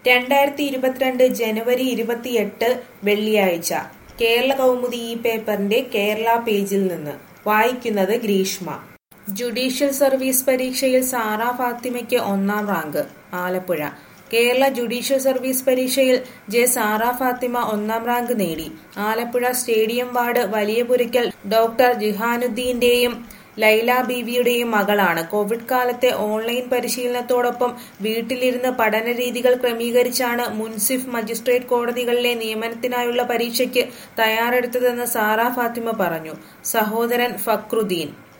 രണ്ടായിരത്തി ഇരുപത്തിരണ്ട് ജനുവരി ഇരുപത്തിയെട്ട് വെള്ളിയാഴ്ച കേരള കൗമുദി ഈ പേപ്പറിന്റെ കേരള പേജിൽ നിന്ന് വായിക്കുന്നത് ഗ്രീഷ്മ ജുഡീഷ്യൽ സർവീസ് പരീക്ഷയിൽ സാറ ഫാത്തിമയ്ക്ക് ഒന്നാം rank Alappuzha Kerala judicial service പരീക്ഷയിൽ ജെ സാറ ഫാത്തിമ ഒന്നാം റാങ്ക് നേടി Alappuzha stadium ward Valiyapurackal doctor ജിഹാനുദ്ദീന്റെയും ലൈല ബീവിയുടെയും മകളാണ് കോവിഡ് കാലത്തെ ഓൺലൈൻ പരിശീലനത്തോടൊപ്പം വീട്ടിലിരുന്ന് പഠന രീതികൾ ക്രമീകരിച്ചാണ് മുൻസിഫ് മജിസ്ട്രേറ്റ് കോടതികളിലെ നിയമനത്തിനായുള്ള പരീക്ഷയ്ക്ക് തയ്യാറെടുത്തതെന്ന് സാറ ഫാത്തിമ പറഞ്ഞു സഹോദരൻ ഫക്രുദ്ദീൻ